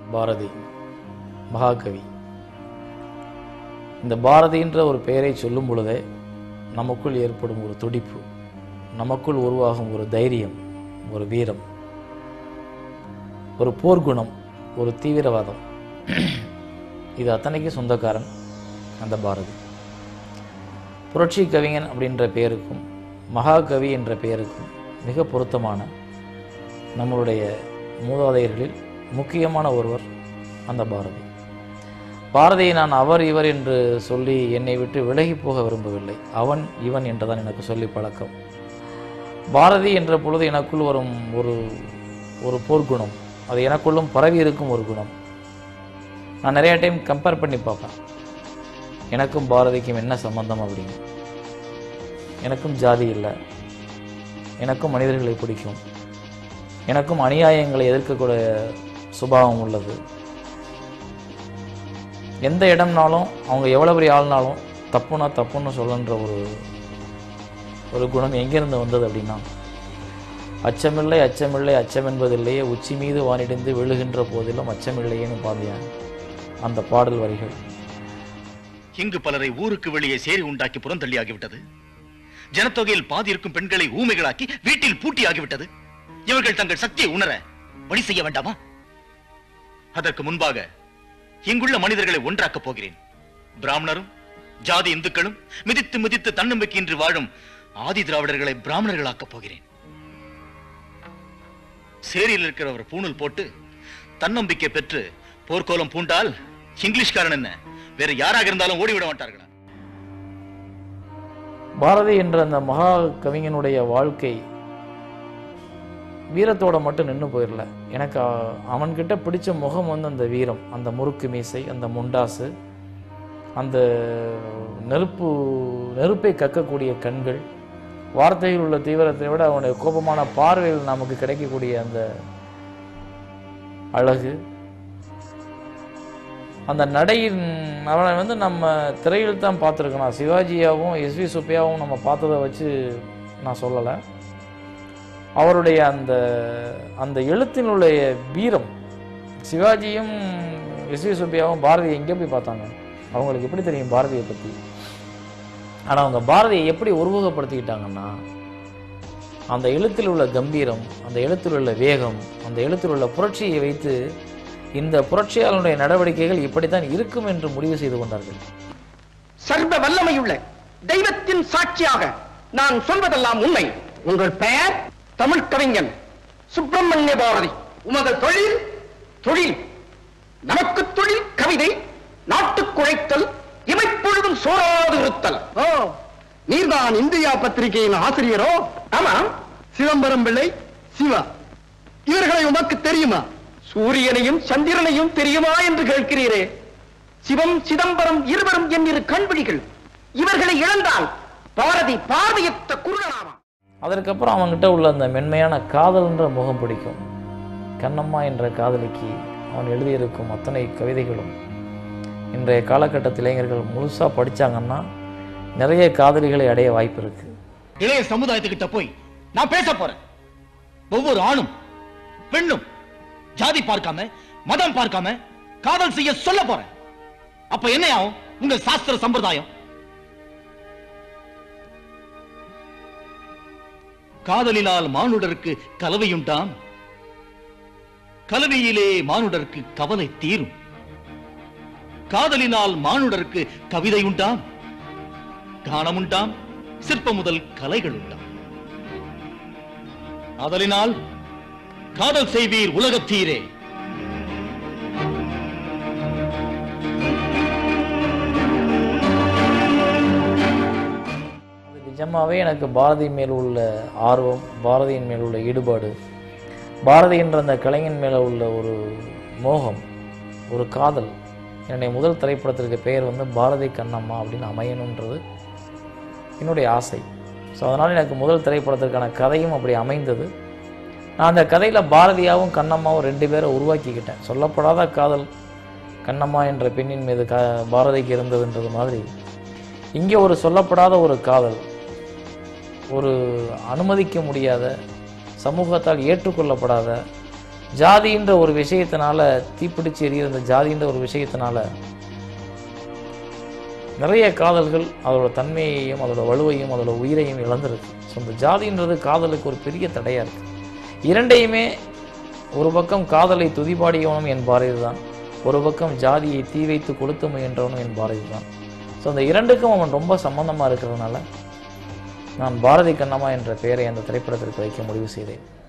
பாரதி மகாகவி இந்த பாரதின்ற ஒரு பெயரை சொல்லும் பொழுதே நமக்குள் ஏற்படும் ஒரு துடிப்பு நமக்குள் உருவாகும் ஒரு தைரியம் ஒரு வீரம் ஒரு போர்க்குணம் ஒரு தீவிரவாதம் இது அத்தனைக்கும் சொந்தக்காரன் அந்த பாரதி புரட்சி கவிஞன் அப்படின்ற பெயருக்கும் மகாகவி என்ற பெயருக்கும் மிக பொருத்தமான நம்மளுடைய மூதாதையர்களில் முக்கியமான ஒருவர் அந்த பாரதி பாரதியை நான் அவர் இவர் என்று சொல்லி என்னை விட்டு விலகி போக விரும்பவில்லை அவன் இவன் என்றுதான் எனக்கு சொல்லி பழக்கம் பாரதி என்ற பொழுது எனக்குள் வரும் ஒரு ஒரு போர்க்குணம் அது எனக்குள்ளும் பரவி இருக்கும் ஒரு குணம் நான் நிறைய டைம் கம்பேர் பண்ணி பார்ப்பேன் எனக்கும் பாரதிக்கும் என்ன சம்பந்தம் அப்படின்னு எனக்கும் ஜாதி இல்லை எனக்கும் மனிதர்களை பிடிக்கும் எனக்கும் அநியாயங்களை எதிர்க்கக்கூடிய சுபாவம் உள்ளது எந்த இடம்னாலும் அவங்க எவ்வளோ பெரிய ஆள்னாலும் தப்புனா தப்புன்னு சொல்லன்ற ஒரு ஒரு குணம் எங்கேருந்து வந்தது அப்படின்னா அச்சமில்லை அச்சமில்லை அச்சம் என்பதில்லையே உச்சி மீது வானிடிந்து விழுகின்ற போதிலும் அச்சமில்லையேன்னு பாதிய அந்த பாடல் வரிகள் இங்கு பலரை ஊருக்கு வெளியே சேரி உண்டாக்கி புறந்தள்ளியாகிவிட்டது ஜனத்தொகையில் பாதி இருக்கும் பெண்களை ஊமைகளாக்கி வீட்டில் பூட்டியாகிவிட்டது இவர்கள் தங்கள் சக்தியை உணர வழி செய்ய வேண்டாமா அதற்கு முன்பாக இங்குள்ள மனிதர்களை ஒன்றாக்கப் போகிறேன் பிராமணரும் ஜாதி இந்துக்களும் மிதித்து மிதித்து தன்னம்பிக்கையின்றி வாழும் ஆதி திராவிடர்களை பிராமணர்களாக்கப் போகிறேன் சேரியில் இருக்கிறவர் பூணூல் போட்டு தன்னம்பிக்கை பெற்று போர்க்கோலம் பூண்டால் இங்கிலீஷ்காரன் என்ன வேற யாராக இருந்தாலும் ஓடிவிட மாட்டார்களா பாரதி என்ற அந்த மகா கவிஞனுடைய வாழ்க்கை வீரத்தோட மட்டும் நின்று போயிடல எனக்கு அ- அவன்கிட்ட பிடிச்ச முகம் வந்து அந்த வீரம் அந்த முறுக்கு மீசை அந்த முண்டாசு அந்த நெருப்பு நெருப்பை கக்கக்கூடிய கண்கள் வார்த்தையில் உள்ள தீவிரத்தை விட அவனுடைய கோபமான பார்வையில் நமக்கு கிடைக்கக்கூடிய அந்த அழகு அந்த நடையின் அவனை வந்து நம்ம திரையில் தான் பார்த்துருக்கணும் சிவாஜியாவும் எஸ்வி சுப்பையாவும் நம்ம பார்த்ததை வச்சு நான் சொல்லலை அவருடைய அந்த அந்த எழுத்தினுடைய வீரம் சிவாஜியும் எஸ்வி சுப்பையாவும் பாரதியை எங்கே போய் பார்த்தாங்க அவங்களுக்கு எப்படி தெரியும் பாரதியை பற்றி ஆனால் அவங்க பாரதியை எப்படி உருவகப்படுத்திக்கிட்டாங்கன்னா அந்த எழுத்தில் உள்ள கம்பீரம் அந்த எழுத்தில் உள்ள வேகம் அந்த எழுத்தில் உள்ள புரட்சியை வைத்து இந்த புரட்சியாளனுடைய நடவடிக்கைகள் இப்படித்தான் இருக்கும் என்று முடிவு செய்து கொண்டார்கள் சர்வ வல்லமையுள்ள தெய்வத்தின் சாட்சியாக நான் சொல்வதெல்லாம் உண்மை உங்கள் பெயர் தமிழ் கவிஞன் சுப்பிரமணிய பாரதி உமது தொழில் தொழில் நமக்கு தொழில் கவிதை நாட்டுக் குழைத்தல் இமைப்பொழுதும் சோராது இருத்தல் ஓ நீர்தான் இந்தியா பத்திரிகையின் ஆசிரியரோ ஆமா சிதம்பரம் பிள்ளை சிவா இவர்களை உமக்கு தெரியுமா சூரியனையும் சந்திரனையும் தெரியுமா என்று கேட்கிறீரே சிவம் சிதம்பரம் இருவரும் என் இரு கண்பிடிகள் இவர்களை இழந்தால் பாரதி பார்வையற்ற குருடனாமா அதற்கப்புறம் அவன்கிட்ட உள்ள அந்த மென்மையான காதல்ன்ற முகம் பிடிக்கும் கண்ணம்மா என்ற காதலிக்கு அவன் எழுதியிருக்கும் அத்தனை கவிதைகளும் இன்றைய காலகட்டத்தில் இளைஞர்கள் முழுசாக படிச்சாங்கன்னா நிறைய காதலிகளை அடைய வாய்ப்பு இருக்கு இளைய சமுதாயத்துக்கிட்ட போய் நான் பேச போறேன் ஒவ்வொரு ஆணும் பெண்ணும் ஜாதி பார்க்காம மதம் பார்க்காம காதல் செய்ய சொல்ல போறேன் அப்ப என்ன ஆகும் உங்க சாஸ்திர சம்பிரதாயம் காதலினால் மானுடருக்கு கலவையுண்டாம் கலவையிலே மானுடருக்கு கவலை தீரும் காதலினால் மானுடருக்கு கவிதை உண்டாம் கானம் உண்டாம் சிற்பம் முதல் கலைகள் உண்டாம் ஆதலினால் காதல் செய்வீர் உலகத்தீரே அது நிஜமாவே எனக்கு பாரதி மேல் உள்ள ஆர்வம் பாரதியின் மேல் உள்ள ஈடுபாடு பாரதி என்ற அந்த கலைஞன் மேலே உள்ள ஒரு மோகம் ஒரு காதல் என்னுடைய முதல் திரைப்படத்திற்கு பெயர் வந்து பாரதி கண்ணம்மா அப்படின்னு அமையணுன்றது என்னுடைய ஆசை ஸோ அதனால் எனக்கு முதல் திரைப்படத்திற்கான கதையும் அப்படி அமைந்தது நான் அந்த கதையில் பாரதியாவும் கண்ணம்மாவும் ரெண்டு பேரை உருவாக்கிக்கிட்டேன் சொல்லப்படாத காதல் கண்ணம்மா என்ற பெண்ணின் மீது க பாரதிக்கு இருந்ததுன்றது மாதிரி இங்கே ஒரு சொல்லப்படாத ஒரு காதல் ஒரு அனுமதிக்க முடியாத சமூகத்தால் ஏற்றுக்கொள்ளப்படாத ஜாதின்ற ஒரு விஷயத்தினால தீப்பிடிச்சு எரியிற இந்த ஜாதின்ற ஒரு விஷயத்தினால நிறைய காதல்கள் அதோட தன்மையையும் அதோட வலுவையும் அதோட உயிரையும் இழந்திருக்கு ஸோ இந்த ஜாதின்றது காதலுக்கு ஒரு பெரிய தடையாக இருக்கு இரண்டையுமே ஒரு பக்கம் காதலை துதிபாடியவனும் என் பாரதி தான் ஒரு பக்கம் ஜாதியை தீ வைத்து கொளுத்த முயன்றவனும் என் பாரதி தான் ஸோ அந்த இரண்டுக்கும் அவன் ரொம்ப சம்பந்தமாக இருக்கிறதுனால நான் பாரதி கண்ணம்மா என்ற பெயரை அந்த திரைப்படத்திற்கு வைக்க முடிவு செய்தேன்